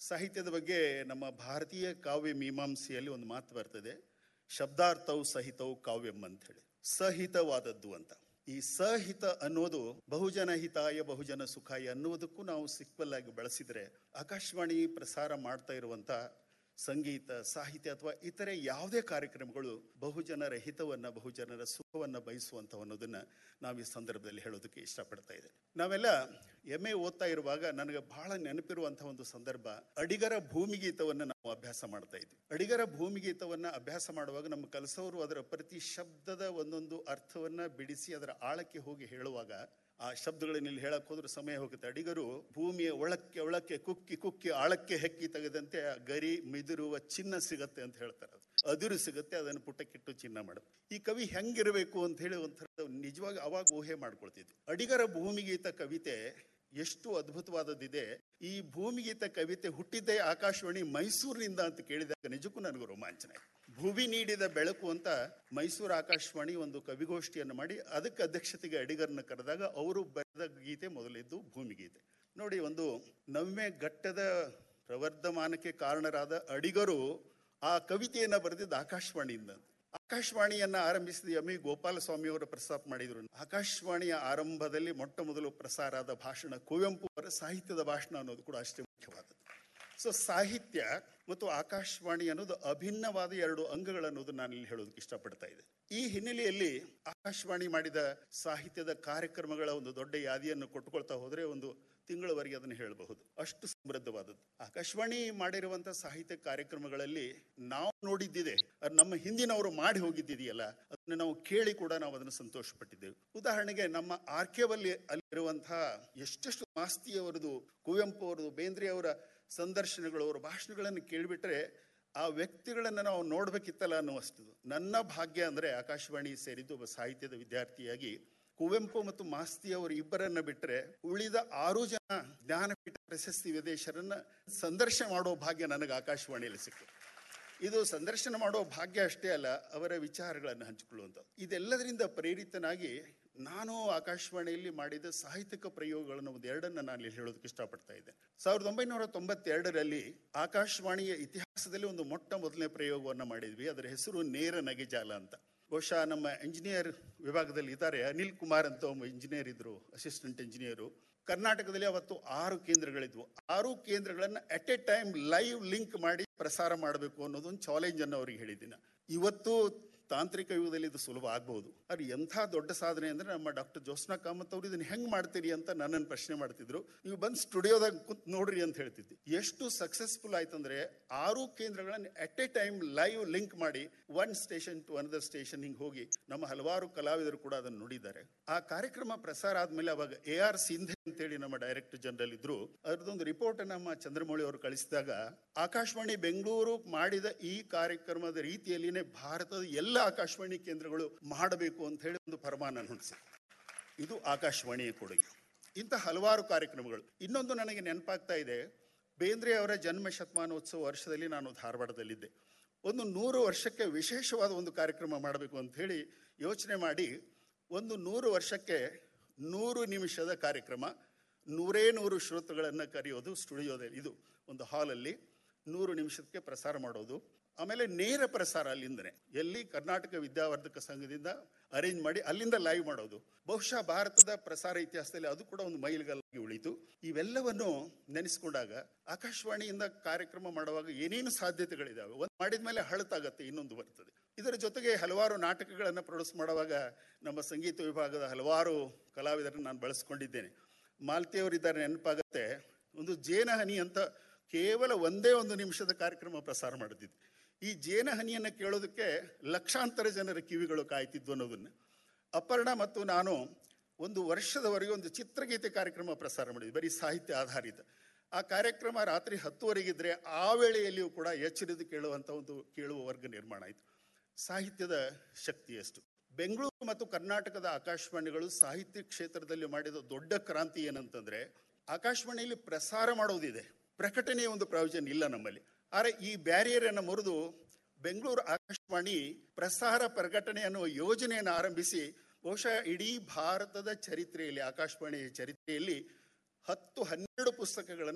ಸಾಹಿತ್ಯದ ಬಗ್ಗೆ ನಮ್ಮ ಭಾರತೀಯ ಕಾವ್ಯ ಮೀಮಾಂಸೆಯಲ್ಲಿ ಒಂದು ಮಾತು ಬರ್ತದೆ ಶಬ್ದಾರ್ಥವು ಸಹಿತವು ಕಾವ್ಯಂ ಅಂತ ಹೇಳಿ ಸಹಿತವಾದದ್ದು ಅಂತ ಈ ಸಹಿತ ಅನ್ನೋದು ಬಹುಜನ ಹಿತಾಯ ಬಹುಜನ ಸುಖಾಯ ಅನ್ನುವುದಕ್ಕೂ ನಾವು ಸಿಕ್ವಲ್ ಆಗಿ ಬಳಸಿದ್ರೆ ಆಕಾಶವಾಣಿ ಪ್ರಸಾರ ಮಾಡ್ತಾ ಇರುವಂತ ಸಂಗೀತ ಸಾಹಿತ್ಯ ಅಥವಾ ಇತರೆ ಯಾವುದೇ ಕಾರ್ಯಕ್ರಮಗಳು ಬಹುಜನರ ಹಿತವನ್ನ ಬಹುಜನರ ಸುಖವನ್ನ ಬಯಸುವಂತ ಅನ್ನೋದನ್ನ ನಾವು ಈ ಸಂದರ್ಭದಲ್ಲಿ ಹೇಳೋದಕ್ಕೆ ಇಷ್ಟಪಡ್ತಾ ಇದ್ದೇನೆ ನಾವೆಲ್ಲ ಎಮ್ ಎ ಓದ್ತಾ ಇರುವಾಗ ನನಗೆ ಬಹಳ ನೆನಪಿರುವಂತಹ ಒಂದು ಸಂದರ್ಭ ಅಡಿಗರ ಭೂಮಿಗೀತವನ್ನ ನಾವು ಅಭ್ಯಾಸ ಮಾಡ್ತಾ ಇದ್ವಿ ಅಡಿಗರ ಭೂಮಿಗೀತವನ್ನ ಅಭ್ಯಾಸ ಮಾಡುವಾಗ ನಮ್ಮ ಕಲಸವರು ಅದರ ಪ್ರತಿ ಶಬ್ದದ ಒಂದೊಂದು ಅರ್ಥವನ್ನ ಬಿಡಿಸಿ ಅದರ ಆಳಕ್ಕೆ ಹೋಗಿ ಹೇಳುವಾಗ ಆ ಶಬ್ದಗಳನ್ನ ಇಲ್ಲಿ ಹೇಳಕ್ ಹೋದ್ರೆ ಸಮಯ ಹೋಗುತ್ತೆ ಅಡಿಗರು ಭೂಮಿಯ ಒಳಕ್ಕೆ ಒಳಕ್ಕೆ ಕುಕ್ಕಿ ಕುಕ್ಕಿ ಆಳಕ್ಕೆ ಹೆಕ್ಕಿ ತೆಗೆದಂತೆ ಆ ಗರಿ ಮಿದುರುವ ಚಿನ್ನ ಸಿಗತ್ತೆ ಅಂತ ಹೇಳ್ತಾರೆ ಅದು ಅದಿರು ಸಿಗುತ್ತೆ ಅದನ್ನು ಪುಟಕ್ಕಿಟ್ಟು ಚಿನ್ನ ಮಾಡೋದು ಈ ಕವಿ ಹೆಂಗಿರಬೇಕು ಅಂತ ಹೇಳಿ ಒಂಥರ ನಿಜವಾಗಿ ಅವಾಗ ಊಹೆ ಮಾಡ್ಕೊಳ್ತಿದ್ವಿ ಅಡಿಗರ ಭೂಮಿಗೀತ ಕವಿತೆ ಎಷ್ಟು ಅದ್ಭುತವಾದದ್ದಿದೆ ಈ ಭೂಮಿಗೀತ ಕವಿತೆ ಹುಟ್ಟಿದ್ದೇ ಆಕಾಶವಾಣಿ ಮೈಸೂರಿನಿಂದ ಅಂತ ಕೇಳಿದಾಗ ನಿಜಕ್ಕೂ ನನಗೂ ರೋಮಾಂಚನ ಆಯ್ತು ಭುವಿ ನೀಡಿದ ಬೆಳಕು ಅಂತ ಮೈಸೂರು ಆಕಾಶವಾಣಿ ಒಂದು ಕವಿಗೋಷ್ಠಿಯನ್ನು ಮಾಡಿ ಅದಕ್ಕೆ ಅಧ್ಯಕ್ಷತೆಗೆ ಅಡಿಗರನ್ನ ಕರೆದಾಗ ಅವರು ಬರೆದ ಗೀತೆ ಮೊದಲಿದ್ದು ಭೂಮಿಗೀತೆ ನೋಡಿ ಒಂದು ನವ್ಯ ಘಟ್ಟದ ಪ್ರವರ್ಧಮಾನಕ್ಕೆ ಕಾರಣರಾದ ಅಡಿಗರು ಆ ಕವಿತೆಯನ್ನ ಬರೆದಿದ್ದು ಆಕಾಶವಾಣಿಯಿಂದ ಆಕಾಶವಾಣಿಯನ್ನ ಆರಂಭಿಸಿದ ಎಂ ಇ ಗೋಪಾಲಸ್ವಾಮಿ ಅವರು ಪ್ರಸ್ತಾಪ ಮಾಡಿದ್ರು ಆಕಾಶವಾಣಿಯ ಆರಂಭದಲ್ಲಿ ಮೊಟ್ಟ ಮೊದಲು ಪ್ರಸಾರ ಆದ ಭಾಷಣ ಕುವೆಂಪು ಅವರ ಸಾಹಿತ್ಯದ ಭಾಷಣ ಅನ್ನೋದು ಕೂಡ ಅಷ್ಟೇ ಮುಖ್ಯವಾದದ್ದು ಸೊ ಸಾಹಿತ್ಯ ಮತ್ತು ಆಕಾಶವಾಣಿ ಅನ್ನೋದು ಅಭಿನ್ನವಾದ ಎರಡು ಅಂಗಗಳು ಅನ್ನೋದು ನಾನು ಇಲ್ಲಿ ಹೇಳೋದಕ್ಕೆ ಇಷ್ಟಪಡ್ತಾ ಇದ್ದೆ ಈ ಹಿನ್ನೆಲೆಯಲ್ಲಿ ಆಕಾಶವಾಣಿ ಮಾಡಿದ ಸಾಹಿತ್ಯದ ಕಾರ್ಯಕ್ರಮಗಳ ಒಂದು ದೊಡ್ಡ ಯಾದಿಯನ್ನು ಕೊಟ್ಟುಕೊಳ್ತಾ ಹೋದ್ರೆ ಒಂದು ತಿಂಗಳವರೆಗೆ ಅದನ್ನು ಹೇಳಬಹುದು ಅಷ್ಟು ಸಮೃದ್ಧವಾದದ್ದು ಆಕಾಶವಾಣಿ ಮಾಡಿರುವಂತಹ ಸಾಹಿತ್ಯ ಕಾರ್ಯಕ್ರಮಗಳಲ್ಲಿ ನಾವು ನೋಡಿದ್ದಿದೆ ಅದು ನಮ್ಮ ಹಿಂದಿನವರು ಮಾಡಿ ಹೋಗಿದ್ದಿದೆಯಲ್ಲ ಅದನ್ನ ನಾವು ಕೇಳಿ ಕೂಡ ನಾವು ಅದನ್ನು ಸಂತೋಷ ಪಟ್ಟಿದ್ದೇವೆ ಉದಾಹರಣೆಗೆ ನಮ್ಮ ಆರ್ಕೆವಲ್ಲಿ ಅಲ್ಲಿರುವಂತಹ ಎಷ್ಟೆಷ್ಟು ಮಾಸ್ತಿಯವರದು ಕುವೆಂಪು ಅವರದು ಬೇಂದ್ರೆ ಅವರ ಸಂದರ್ಶನಗಳು ಅವರ ಭಾಷಣಗಳನ್ನು ಕೇಳಿಬಿಟ್ರೆ ಆ ವ್ಯಕ್ತಿಗಳನ್ನು ನಾವು ನೋಡ್ಬೇಕಿತ್ತಲ್ಲ ಅನ್ನುವಷ್ಟು ನನ್ನ ಭಾಗ್ಯ ಅಂದ್ರೆ ಆಕಾಶವಾಣಿ ಸೇರಿದ್ದು ಒಬ್ಬ ಸಾಹಿತ್ಯದ ವಿದ್ಯಾರ್ಥಿಯಾಗಿ ಕುವೆಂಪು ಮತ್ತು ಮಾಸ್ತಿ ಅವರು ಇಬ್ಬರನ್ನ ಬಿಟ್ಟರೆ ಉಳಿದ ಆರು ಜನ ಜ್ಞಾನಪೀಠ ಪ್ರಶಸ್ತಿ ವಿದೇಶರನ್ನ ಸಂದರ್ಶನ ಮಾಡೋ ಭಾಗ್ಯ ನನಗೆ ಆಕಾಶವಾಣಿಯಲ್ಲಿ ಸಿಕ್ತು ಇದು ಸಂದರ್ಶನ ಮಾಡೋ ಭಾಗ್ಯ ಅಷ್ಟೇ ಅಲ್ಲ ಅವರ ವಿಚಾರಗಳನ್ನು ಹಂಚಿಕೊಳ್ಳುವಂಥ ಇದೆಲ್ಲದರಿಂದ ಪ್ರೇರಿತನಾಗಿ ನಾನು ಆಕಾಶವಾಣಿಯಲ್ಲಿ ಮಾಡಿದ ಸಾಹಿತ್ಯಿಕ ಪ್ರಯೋಗಗಳನ್ನು ಒಂದು ಎರಡನ್ನ ನಾನು ಇಲ್ಲಿ ಹೇಳೋದಕ್ಕೆ ಇಷ್ಟಪಡ್ತಾ ಇದ್ದೆ ಸಾವಿರದ ಒಂಬೈನೂರ ತೊಂಬತ್ತೆರಡರಲ್ಲಿ ಆಕಾಶವಾಣಿಯ ಇತಿಹಾಸದಲ್ಲಿ ಒಂದು ಮೊಟ್ಟ ಮೊದಲನೇ ಪ್ರಯೋಗವನ್ನು ಮಾಡಿದ್ವಿ ಅದರ ಹೆಸರು ನೇರ ನಗೆಜಾಲ ಅಂತ ಬಹುಶಃ ನಮ್ಮ ಇಂಜಿನಿಯರ್ ವಿಭಾಗದಲ್ಲಿ ಇದ್ದಾರೆ ಅನಿಲ್ ಕುಮಾರ್ ಅಂತ ಒಬ್ಬ ಇಂಜಿನಿಯರ್ ಇದ್ರು ಅಸಿಸ್ಟೆಂಟ್ ಇಂಜಿನಿಯರು ಕರ್ನಾಟಕದಲ್ಲಿ ಅವತ್ತು ಆರು ಕೇಂದ್ರಗಳಿದ್ವು ಆರು ಕೇಂದ್ರಗಳನ್ನ at a time live link ಮಾಡಿ ಪ್ರಸಾರ ಮಾಡಬೇಕು ಅನ್ನೋದು ಒಂದು ಚಾಲೆಂಜ್ ಅನ್ನು ಅವ್ರಿಗೆ ಹೇಳಿದ್ದೀನಿ ಇವತ್ತು ತಾಂತ್ರಿಕ ಯುಗದಲ್ಲಿ ಇದು ಸುಲಭ ಆಗ್ಬಹುದು ಅದು ಎಂಥ ದೊಡ್ಡ ಸಾಧನೆ ಅಂದ್ರೆ ನಮ್ಮ ಡಾಕ್ಟರ್ ಜೋಸ್ನಾ ಕಾಮತ್ ಅವರು ಇದನ್ನ ಹೆಂಗ್ ಮಾಡ್ತೀರಿ ಅಂತ ನನ್ನನ್ನು ಪ್ರಶ್ನೆ ಮಾಡ್ತಿದ್ರು ನೀವು ಬಂದು ಸ್ಟುಡಿಯೋದಾಗ ಕುಂತ್ ನೋಡ್ರಿ ಅಂತ ಹೇಳ್ತಿದ್ದೆ ಎಷ್ಟು ಸಕ್ಸಸ್ಫುಲ್ ಆಯ್ತಂದ್ರೆ ಆರು ಕೇಂದ್ರಗಳನ್ನ at a time live link ಮಾಡಿ one station to another station ಹಿಂಗ್ ಹೋಗಿ ನಮ್ಮ ಹಲವಾರು ಕಲಾವಿದರು ಕೂಡ ಅದನ್ನು ನುಡಿದ್ದಾರೆ ಆ ಕಾರ್ಯಕ್ರಮ ಪ್ರಸಾರ ಆದ್ಮೇಲೆ ಅವಾಗ ಎ ಆರ್ ಸಿಂಧೆ ಅಂತೇಳಿ ನಮ್ಮ ಡೈರೆಕ್ಟರ್ ಜನರಲ್ ಇದ್ರು ಅದ್ರದ್ದೊಂದು ರಿಪೋರ್ಟ್ ನಮ್ಮ ಚಂದ್ರಮೌಳಿ ಅವರು ಕಳಿಸಿದಾಗ ಆಕಾಶವಾಣಿ ಬೆಂಗಳೂರು ಮಾಡಿದ ಈ ಕಾರ್ಯಕ್ರಮದ ರೀತಿಯಲ್ಲಿನೇ ಭಾರತದ ಎಲ್ಲ ಆಕಾಶವಾಣಿ ಕೇಂದ್ರಗಳು ಮಾಡಬೇಕು ಅಂತ ಹೇಳಿ ಒಂದು ಫರಮಾನ ಹೊಂದಿಸಿ ಇದು ಆಕಾಶವಾಣಿಯ ಕೊಡುಗೆ ಇಂಥ ಹಲವಾರು ಕಾರ್ಯಕ್ರಮಗಳು ಇನ್ನೊಂದು ನನಗೆ ನೆನಪಾಗ್ತಾ ಇದೆ ಬೇಂದ್ರೆ ಅವರ ಜನ್ಮ ಶತಮಾನೋತ್ಸವ ವರ್ಷದಲ್ಲಿ ನಾನು ಧಾರವಾಡದಲ್ಲಿದ್ದೆ ಒಂದು ನೂರು ವರ್ಷಕ್ಕೆ ವಿಶೇಷವಾದ ಒಂದು ಕಾರ್ಯಕ್ರಮ ಮಾಡಬೇಕು ಅಂತ ಹೇಳಿ ಯೋಚನೆ ಮಾಡಿ ಒಂದು ನೂರು ವರ್ಷಕ್ಕೆ ನೂರು ನಿಮಿಷದ ಕಾರ್ಯಕ್ರಮ ನೂರೇ ನೂರು ಶ್ರೋತೃಗಳನ್ನು ಕರೆಯೋದು ಸ್ಟುಡಿಯೋದಲ್ಲಿ ಇದು ಒಂದು ಹಾಲಲ್ಲಿ ನೂರು ನಿಮಿಷಕ್ಕೆ ಪ್ರಸಾರ ಮಾಡೋದು ಆಮೇಲೆ ನೇರ ಪ್ರಸಾರ ಅಲ್ಲಿಂದನೇ ಎಲ್ಲಿ ಕರ್ನಾಟಕ ವಿದ್ಯಾವರ್ಧಕ ಸಂಘದಿಂದ ಅರೇಂಜ್ ಮಾಡಿ ಅಲ್ಲಿಂದ ಲೈವ್ ಮಾಡೋದು ಬಹುಶಃ ಭಾರತದ ಪ್ರಸಾರ ಇತಿಹಾಸದಲ್ಲಿ ಅದು ಕೂಡ ಒಂದು ಮೈಲಿಗಲ್ಲಾಗಿ ಉಳಿತು ಇವೆಲ್ಲವನ್ನು ನೆನೆಸ್ಕೊಂಡಾಗ ಆಕಾಶವಾಣಿಯಿಂದ ಕಾರ್ಯಕ್ರಮ ಮಾಡುವಾಗ ಏನೇನು ಸಾಧ್ಯತೆಗಳಿದಾವೆ ಒಂದು ಮಾಡಿದ್ಮೇಲೆ ಹಳತಾಗತ್ತೆ ಇನ್ನೊಂದು ಬರ್ತದೆ ಇದರ ಜೊತೆಗೆ ಹಲವಾರು ನಾಟಕಗಳನ್ನು ಪ್ರೊಡ್ಯೂಸ್ ಮಾಡುವಾಗ ನಮ್ಮ ಸಂಗೀತ ವಿಭಾಗದ ಹಲವಾರು ಕಲಾವಿದರನ್ನು ನಾನು ಬಳಸ್ಕೊಂಡಿದ್ದೇನೆ ಮಾಲ್ತಿಯವರಿದ್ದಾರೆ ನೆನಪಾಗತ್ತೆ ಒಂದು ಜೇನಹನಿ ಅಂತ ಕೇವಲ ಒಂದೇ ಒಂದು ನಿಮಿಷದ ಕಾರ್ಯಕ್ರಮ ಪ್ರಸಾರ ಮಾಡುತ್ತಿದ್ದೆ ಈ ಜೇನಹನಿಯನ್ನು ಕೇಳೋದಕ್ಕೆ ಲಕ್ಷಾಂತರ ಜನರ ಕಿವಿಗಳು ಕಾಯ್ತಿದ್ವು ಅನ್ನೋದನ್ನ ಅಪರ್ಣ ಮತ್ತು ನಾನು ಒಂದು ವರ್ಷದವರೆಗೆ ಒಂದು ಚಿತ್ರಗೀತೆ ಕಾರ್ಯಕ್ರಮ ಪ್ರಸಾರ ಮಾಡಿದ್ವಿ ಬರೀ ಸಾಹಿತ್ಯ ಆಧಾರಿತ ಆ ಕಾರ್ಯಕ್ರಮ ರಾತ್ರಿ ಹತ್ತುವರೆಗಿದ್ರೆ ಆ ವೇಳೆಯಲ್ಲಿಯೂ ಕೂಡ ಎಚ್ಚರಿದು ಕೇಳುವಂಥ ಒಂದು ಕೇಳುವ ವರ್ಗ ನಿರ್ಮಾಣ ಆಯಿತು ಸಾಹಿತ್ಯದ ಶಕ್ತಿ ಎಷ್ಟು ಬೆಂಗಳೂರು ಮತ್ತು ಕರ್ನಾಟಕದ ಆಕಾಶವಾಣಿಗಳು ಸಾಹಿತ್ಯ ಕ್ಷೇತ್ರದಲ್ಲಿ ಮಾಡಿದ ದೊಡ್ಡ ಕ್ರಾಂತಿ ಏನಂತಂದ್ರೆ ಆಕಾಶವಾಣಿಯಲ್ಲಿ ಪ್ರಸಾರ ಮಾಡೋದಿದೆ ಪ್ರಕಟಣೆಯ ಒಂದು ಪ್ರಯೋಜನ ಇಲ್ಲ ನಮ್ಮಲ್ಲಿ ಆದರೆ ಈ ಬ್ಯಾರಿಯರ್ ಅನ್ನು ಮುರಿದು ಬೆಂಗಳೂರು ಆಕಾಶವಾಣಿ ಪ್ರಸಾರ ಪ್ರಕಟಣೆ ಅನ್ನುವ ಯೋಜನೆಯನ್ನು ಆರಂಭಿಸಿ ಬಹುಶಃ ಇಡೀ ಭಾರತದ ಚರಿತ್ರೆಯಲ್ಲಿ ಆಕಾಶವಾಣಿಯ ಚರಿತ್ರೆಯಲ್ಲಿ ಹತ್ತು ಹನ್ನೆರಡು ಪುಸ್ತಕಗಳನ್ನು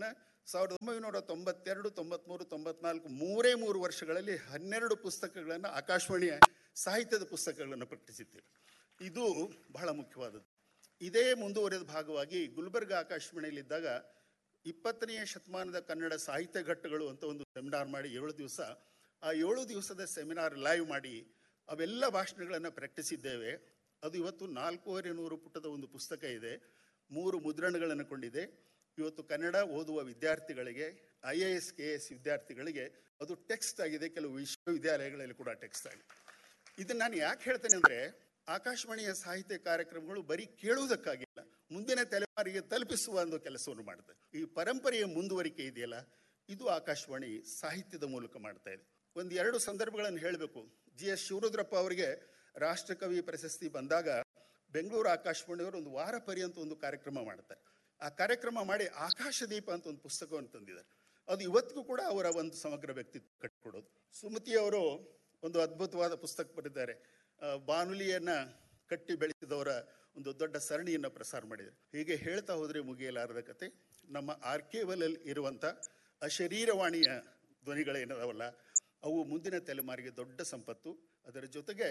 ಸಾವಿರದ ಒಂಬೈನೂರ ತೊಂಬತ್ತೆರಡು ತೊಂಬತ್ಮೂರು ತೊಂಬತ್ನಾಲ್ಕು ಮೂರೇ ಮೂರು ವರ್ಷಗಳಲ್ಲಿ ಹನ್ನೆರಡು ಪುಸ್ತಕಗಳನ್ನು ಆಕಾಶವಾಣಿಯ ಸಾಹಿತ್ಯದ ಪುಸ್ತಕಗಳನ್ನು ಪ್ರಕಟಿಸಿದ್ದೇವೆ ಇದು ಬಹಳ ಮುಖ್ಯವಾದದ್ದು ಇದೇ ಮುಂದುವರೆದ ಭಾಗವಾಗಿ ಗುಲ್ಬರ್ಗ ಆಕಾಶವಾಣಿಯಲ್ಲಿದ್ದಾಗ ಇಪ್ಪತ್ತನೆಯ ಶತಮಾನದ ಕನ್ನಡ ಸಾಹಿತ್ಯ ಘಟ್ಟಗಳು ಅಂತ ಒಂದು ಸೆಮಿನಾರ್ ಮಾಡಿ ಏಳು ದಿವಸ ಆ ಏಳು ದಿವಸದ ಸೆಮಿನಾರ್ ಲೈವ್ ಮಾಡಿ ಅವೆಲ್ಲ ಭಾಷಣಗಳನ್ನು ಪ್ರಕಟಿಸಿದ್ದೇವೆ ಅದು ಇವತ್ತು ನಾಲ್ಕೂವರೆ ನೂರು ಪುಟದ ಒಂದು ಪುಸ್ತಕ ಇದೆ ಮೂರು ಮುದ್ರಣಗಳನ್ನು ಕೊಂಡಿದೆ ಇವತ್ತು ಕನ್ನಡ ಓದುವ ವಿದ್ಯಾರ್ಥಿಗಳಿಗೆ I A S K S ವಿದ್ಯಾರ್ಥಿಗಳಿಗೆ ಅದು ಟೆಕ್ಸ್ಟ್ ಆಗಿದೆ ಕೆಲವು ವಿಶ್ವವಿದ್ಯಾಲಯಗಳಲ್ಲಿ ಕೂಡ ಟೆಕ್ಸ್ಟ್ ಆಗಿದೆ ಇದನ್ನ ನಾನು ಯಾಕೆ ಹೇಳ್ತೇನೆ ಅಂದ್ರೆ ಆಕಾಶವಾಣಿಯ ಸಾಹಿತ್ಯ ಕಾರ್ಯಕ್ರಮಗಳು ಬರೀ ಕೇಳುವುದಕ್ಕಾಗಿಲ್ಲ ಮುಂದಿನ ತಲೆಮಾರಿಗೆ ತಲುಪಿಸುವ ಒಂದು ಕೆಲಸವನ್ನು ಮಾಡುತ್ತೆ ಈ ಪರಂಪರೆಯ ಮುಂದುವರಿಕೆ ಇದೆಯಲ್ಲ ಇದು ಆಕಾಶವಾಣಿ ಸಾಹಿತ್ಯದ ಮೂಲಕ ಮಾಡ್ತಾ ಇದೆ ಒಂದು ಎರಡು ಸಂದರ್ಭಗಳನ್ನು ಹೇಳಬೇಕು ಜಿ ಎಸ್ ಶಿವರುದ್ರಪ್ಪ ಅವರಿಗೆ ರಾಷ್ಟ್ರಕವಿ ಪ್ರಶಸ್ತಿ ಬಂದಾಗ ಬೆಂಗಳೂರು ಆಕಾಶವಾಣಿಯವರು ಒಂದು ವಾರ ಪರ್ಯಂತ ಒಂದು ಕಾರ್ಯಕ್ರಮ ಮಾಡ್ತಾರೆ ಆ ಕಾರ್ಯಕ್ರಮ ಮಾಡಿ ಆಕಾಶದೀಪ ಅಂತ ಒಂದು ಪುಸ್ತಕವನ್ನು ತಂದಿದ್ದಾರೆ ಅದು ಇವತ್ತಿಗೂ ಕೂಡ ಅವರ ಒಂದು ಸಮಗ್ರ ವ್ಯಕ್ತಿತ್ವ ಕಟ್ಟಿಕೊಡೋದು ಸುಮತಿ ಅವರು ಒಂದು ಅದ್ಭುತವಾದ ಪುಸ್ತಕ ಬರೆದಿದ್ದಾರೆ ಆ, ಬಾನುಲಿಯನ್ನ ಕಟ್ಟಿ ಬೆಳೆಸಿದವರ ಒಂದು ದೊಡ್ಡ ಸರಣಿಯನ್ನು ಪ್ರಸಾರ ಮಾಡಿದ್ದಾರೆ ಹೀಗೆ ಹೇಳ್ತಾ ಹೋದ್ರೆ ಮುಗಿಯಲಾರದ ಕತೆ ನಮ್ಮ ಆರ್ಕೇವಲಲ್ಲಿ ಇರುವಂಥ ಅಶರೀರವಾಣಿಯ ಧ್ವನಿಗಳೇನದಾವಲ್ಲ ಅವು ಮುಂದಿನ ತಲೆಮಾರಿಗೆ ದೊಡ್ಡ ಸಂಪತ್ತು ಅದರ ಜೊತೆಗೆ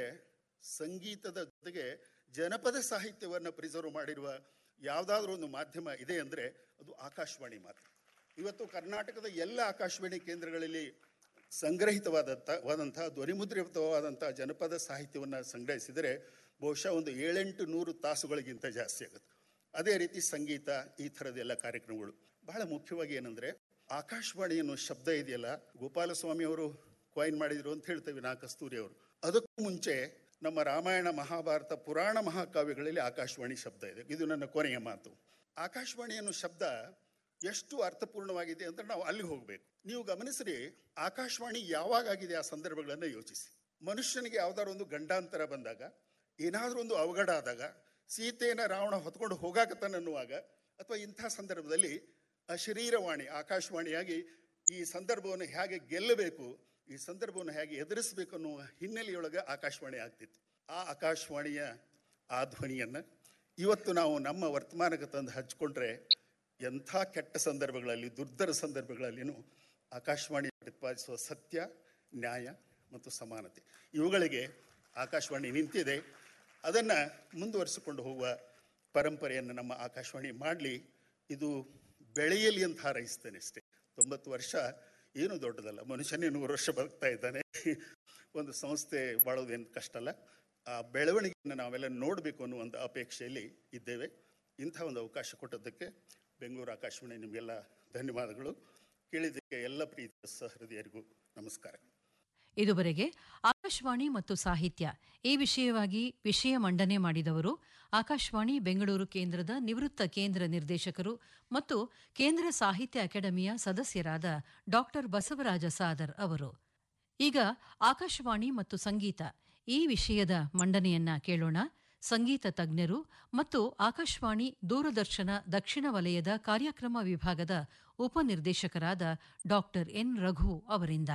ಸಂಗೀತದ ಜೊತೆಗೆ ಜನಪದ ಸಾಹಿತ್ಯವನ್ನು ಪ್ರಿಸರ್ವ್ ಮಾಡಿರುವ ಯಾವುದಾದ್ರೂ ಒಂದು ಮಾಧ್ಯಮ ಇದೆ ಅಂದರೆ ಅದು ಆಕಾಶವಾಣಿ ಮಾತ್ರ ಇವತ್ತು ಕರ್ನಾಟಕದ ಎಲ್ಲ ಆಕಾಶವಾಣಿ ಕೇಂದ್ರಗಳಲ್ಲಿ ಸಂಗ್ರಹಿತವಾದಂಥ ವಾದಂತಹ ಧ್ವನಿಮುದ್ರಿತವಾದಂಥ ಜನಪದ ಸಾಹಿತ್ಯವನ್ನು ಸಂಗ್ರಹಿಸಿದರೆ ಬಹುಶಃ ಒಂದು ಏಳೆಂಟು ನೂರು ತಾಸುಗಳಿಗಿಂತ ಜಾಸ್ತಿ ಆಗುತ್ತೆ ಅದೇ ರೀತಿ ಸಂಗೀತ ಈ ಥರದ್ದೆಲ್ಲ ಕಾರ್ಯಕ್ರಮಗಳು ಬಹಳ ಮುಖ್ಯವಾಗಿ ಏನಂದರೆ ಆಕಾಶವಾಣಿ ಅನ್ನೋ ಶಬ್ದ ಇದೆಯಲ್ಲ ಗೋಪಾಲಸ್ವಾಮಿ ಅವರು ಕಾಯಿನ್ ಮಾಡಿದ್ರು ಅಂತ ಹೇಳ್ತೇವೆ ನಾ ಕಸ್ತೂರಿ ಅವರು ಅದಕ್ಕೂ ಮುಂಚೆ ನಮ್ಮ ರಾಮಾಯಣ ಮಹಾಭಾರತ ಪುರಾಣ ಮಹಾಕಾವ್ಯಗಳಲ್ಲಿ ಆಕಾಶವಾಣಿ ಶಬ್ದ ಇದೆ ಇದು ನನ್ನ ಕೊನೆಯ ಮಾತು ಆಕಾಶವಾಣಿ ಅನ್ನೋ ಶಬ್ದ ಎಷ್ಟು ಅರ್ಥಪೂರ್ಣವಾಗಿದೆ ಅಂದ್ರೆ ನಾವು ಅಲ್ಲಿಗೆ ಹೋಗ್ಬೇಕು ನೀವು ಗಮನಿಸ್ರಿ ಆಕಾಶವಾಣಿ ಯಾವಾಗ ಆಗಿದೆ ಆ ಸಂದರ್ಭಗಳನ್ನು ಯೋಚಿಸಿ ಮನುಷ್ಯನಿಗೆ ಯಾವ್ದಾದ್ರು ಒಂದು ಗಂಡಾಂತರ ಬಂದಾಗ ಏನಾದ್ರೂ ಒಂದು ಅವಘಡ ಆದಾಗ ಸೀತೆಯನ್ನ ರಾವಣ ಹೊತ್ಕೊಂಡು ಹೋಗಾಕತ್ತಾನನ್ನುವಾಗ ಅಥವಾ ಇಂಥ ಸಂದರ್ಭದಲ್ಲಿ ಅಶರೀರವಾಣಿ ಆಕಾಶವಾಣಿಯಾಗಿ ಈ ಸಂದರ್ಭವನ್ನು ಹೇಗೆ ಗೆಲ್ಲಬೇಕು ಈ ಸಂದರ್ಭವನ್ನು ಹೇಗೆ ಎದುರಿಸಬೇಕು ಅನ್ನುವ ಹಿನ್ನೆಲೆಯೊಳಗೆ ಆಕಾಶವಾಣಿ ಆಗ್ತಿತ್ತು ಆ ಆಕಾಶವಾಣಿಯ ಆ ಧ್ವನಿಯನ್ನು ಇವತ್ತು ನಾವು ನಮ್ಮ ವರ್ತಮಾನಕ್ಕೆ ತಂದು ಹಚ್ಕೊಂಡ್ರೆ ಎಂಥ ಕೆಟ್ಟ ಸಂದರ್ಭಗಳಲ್ಲಿ ದುರ್ಧರ ಸಂದರ್ಭಗಳಲ್ಲಿನೂ ಆಕಾಶವಾಣಿ ಪ್ರತಿಪಾದಿಸುವ ಸತ್ಯ ನ್ಯಾಯ ಮತ್ತು ಸಮಾನತೆ ಇವುಗಳಿಗೆ ಆಕಾಶವಾಣಿ ನಿಂತಿದೆ ಅದನ್ನು ಮುಂದುವರಿಸಿಕೊಂಡು ಹೋಗುವ ಪರಂಪರೆಯನ್ನು ನಮ್ಮ ಆಕಾಶವಾಣಿ ಮಾಡಲಿ ಇದು ಬೆಳೆಯಲಿ ಅಂತ ಹಾರೈಸ್ತೇನೆ ಅಷ್ಟೇ ತೊಂಬತ್ತು ವರ್ಷ ಏನು ದೊಡ್ಡದಲ್ಲ ಮನುಷ್ಯನೇ ನೂರು ವರ್ಷ ಬದುಕ್ತಾ ಇದ್ದಾನೆ ಒಂದು ಸಂಸ್ಥೆ ಬಾಳೋದೇನು ಕಷ್ಟ ಅಲ್ಲ ಆ ಬೆಳವಣಿಗೆಯನ್ನು ನಾವೆಲ್ಲ ನೋಡಬೇಕು ಅನ್ನೋ ಒಂದು ಅಪೇಕ್ಷೆಯಲ್ಲಿ ಇದ್ದೇವೆ ಇಂಥ ಒಂದು ಅವಕಾಶ ಕೊಟ್ಟದ್ದಕ್ಕೆ ಬೆಂಗಳೂರು ಆಕಾಶವಾಣಿ ನಿಮಗೆಲ್ಲ ಧನ್ಯವಾದಗಳು ಕೇಳಿದ್ದಕ್ಕೆ ಎಲ್ಲ ಪ್ರೀತಿಯ ಸಹೃದಯರಿಗೂ ನಮಸ್ಕಾರ ಇದುವರೆಗೆ ಆಕಾಶವಾಣಿ ಮತ್ತು ಸಾಹಿತ್ಯ ಈ ವಿಷಯವಾಗಿ ವಿಷಯ ಮಂಡನೆ ಮಾಡಿದವರು ಆಕಾಶವಾಣಿ ಬೆಂಗಳೂರು ಕೇಂದ್ರದ ನಿವೃತ್ತ ಕೇಂದ್ರ ನಿರ್ದೇಶಕರು ಮತ್ತು ಕೇಂದ್ರ ಸಾಹಿತ್ಯ ಅಕಾಡೆಮಿಯ ಸದಸ್ಯರಾದ ಡಾಕ್ಟರ್ ಬಸವರಾಜ ಸಾದರ್ ಅವರು ಈಗ ಆಕಾಶವಾಣಿ ಮತ್ತು ಸಂಗೀತ ಈ ವಿಷಯದ ಮಂಡನೆಯನ್ನ ಕೇಳೋಣ ಸಂಗೀತ ತಜ್ಞರು ಮತ್ತು ಆಕಾಶವಾಣಿ ದೂರದರ್ಶನ ದಕ್ಷಿಣ ವಲಯದ ಕಾರ್ಯಕ್ರಮ ವಿಭಾಗದ ಉಪನಿರ್ದೇಶಕರಾದ ಡಾಕ್ಟರ್ ಎನ್ ರಘು ಅವರಿಂದ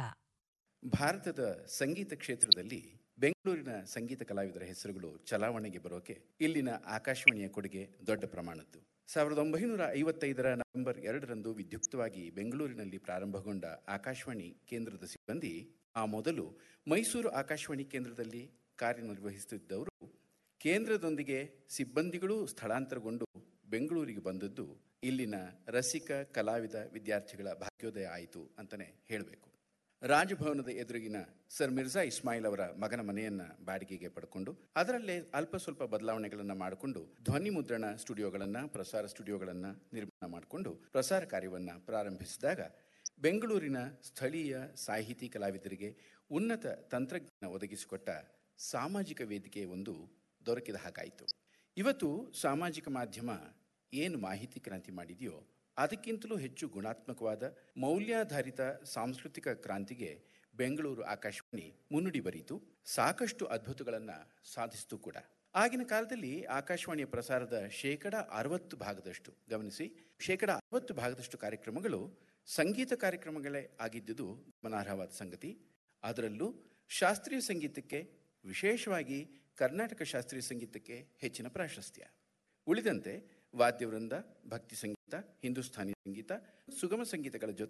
ಭಾರತದ ಸಂಗೀತ ಕ್ಷೇತ್ರದಲ್ಲಿ ಬೆಂಗಳೂರಿನ ಸಂಗೀತ ಕಲಾವಿದರ ಹೆಸರುಗಳು ಚಲಾವಣೆಗೆ ಬರೋಕೆ ಇಲ್ಲಿನ ಆಕಾಶವಾಣಿಯ ಕೊಡುಗೆ ದೊಡ್ಡ ಪ್ರಮಾಣದ್ದು ಸಾವಿರದ ಒಂಬೈನೂರ ಐವತ್ತೈದರ ನವೆಂಬರ್ ಎರಡರಂದು ವಿದ್ಯುಕ್ತವಾಗಿ ಬೆಂಗಳೂರಿನಲ್ಲಿ ಪ್ರಾರಂಭಗೊಂಡ ಆಕಾಶವಾಣಿ ಕೇಂದ್ರದ ಸಿಬ್ಬಂದಿ ಆ ಮೊದಲು ಮೈಸೂರು ಆಕಾಶವಾಣಿ ಕೇಂದ್ರದಲ್ಲಿ ಕಾರ್ಯನಿರ್ವಹಿಸುತ್ತಿದ್ದವರು ಕೇಂದ್ರದೊಂದಿಗೆ ಸಿಬ್ಬಂದಿಗಳೂ ಸ್ಥಳಾಂತರಗೊಂಡು ಬೆಂಗಳೂರಿಗೆ ಬಂದದ್ದು ಇಲ್ಲಿನ ರಸಿಕ ಕಲಾವಿದ ವಿದ್ಯಾರ್ಥಿಗಳ ಭಾಗ್ಯೋದಯ ಆಯಿತು ಅಂತಾನೆ ಹೇಳಬೇಕು ರಾಜಭವನದ ಎದುರಿಗಿನ ಸರ್ ಮಿರ್ಜಾ ಇಸ್ಮಾಯಿಲ್ ಅವರ ಮಗನ ಮನೆಯನ್ನ ಬಾಡಿಗೆಗೆ ಪಡ್ಕೊಂಡು ಅದರಲ್ಲೇ ಅಲ್ಪ ಸ್ವಲ್ಪ ಬದಲಾವಣೆಗಳನ್ನ ಮಾಡಿಕೊಂಡು ಧ್ವನಿ ಮುದ್ರಣ ಸ್ಟುಡಿಯೋಗಳನ್ನ ಪ್ರಸಾರ ಸ್ಟುಡಿಯೋಗಳನ್ನ ನಿರ್ಮಾಣ ಮಾಡಿಕೊಂಡು ಪ್ರಸಾರ ಕಾರ್ಯವನ್ನ ಪ್ರಾರಂಭಿಸಿದಾಗ ಬೆಂಗಳೂರಿನ ಸ್ಥಳೀಯ ಸಾಹಿತಿ ಕಲಾವಿದರಿಗೆ ಉನ್ನತ ತಂತ್ರಜ್ಞಾನ ಒದಗಿಸಿಕೊಟ್ಟ ಸಾಮಾಜಿಕ ವೇದಿಕೆ ಒಂದು ದೊರಕಿದ ಹಾಗಾಯಿತು ಇವತ್ತು ಸಾಮಾಜಿಕ ಮಾಧ್ಯಮ ಏನು ಮಾಹಿತಿ ಕ್ರಾಂತಿ ಮಾಡಿದೆಯೋ ಅದಕ್ಕಿಂತಲೂ ಹೆಚ್ಚು ಗುಣಾತ್ಮಕವಾದ ಮೌಲ್ಯಾಧಾರಿತ ಸಾಂಸ್ಕೃತಿಕ ಕ್ರಾಂತಿಗೆ ಬೆಂಗಳೂರು ಆಕಾಶವಾಣಿ ಮುನ್ನುಡಿ ಬರೀತು ಸಾಕಷ್ಟು ಅದ್ಭುತಗಳನ್ನು ಸಾಧಿಸಿತು ಕೂಡ ಆಗಿನ ಕಾಲದಲ್ಲಿ ಆಕಾಶವಾಣಿಯ ಪ್ರಸಾರದ ಶೇಕಡ ಅರವತ್ತು ಭಾಗದಷ್ಟು ಗಮನಿಸಿ ಶೇಕಡ ಅರವತ್ತು ಭಾಗದಷ್ಟು ಕಾರ್ಯಕ್ರಮಗಳು ಸಂಗೀತ ಕಾರ್ಯಕ್ರಮಗಳೇ ಆಗಿದ್ದುದು ಗಮನಾರ್ಹವಾದ ಸಂಗತಿ ಅದರಲ್ಲೂ ಶಾಸ್ತ್ರೀಯ ಸಂಗೀತಕ್ಕೆ ವಿಶೇಷವಾಗಿ ಕರ್ನಾಟಕ ಶಾಸ್ತ್ರೀಯ ಸಂಗೀತಕ್ಕೆ ಹೆಚ್ಚಿನ ಪ್ರಾಶಸ್ತ್ಯ ಉಳಿದಂತೆ ವಾದ್ಯವೃಂದ ಭಕ್ತಿ ಸಂಗೀತ ಹಿಂದೂಸ್ಥಾನಿ ಸಂಗೀತ ಸುಗಮ ಸಂಗೀತಗಳ ಜೊತೆ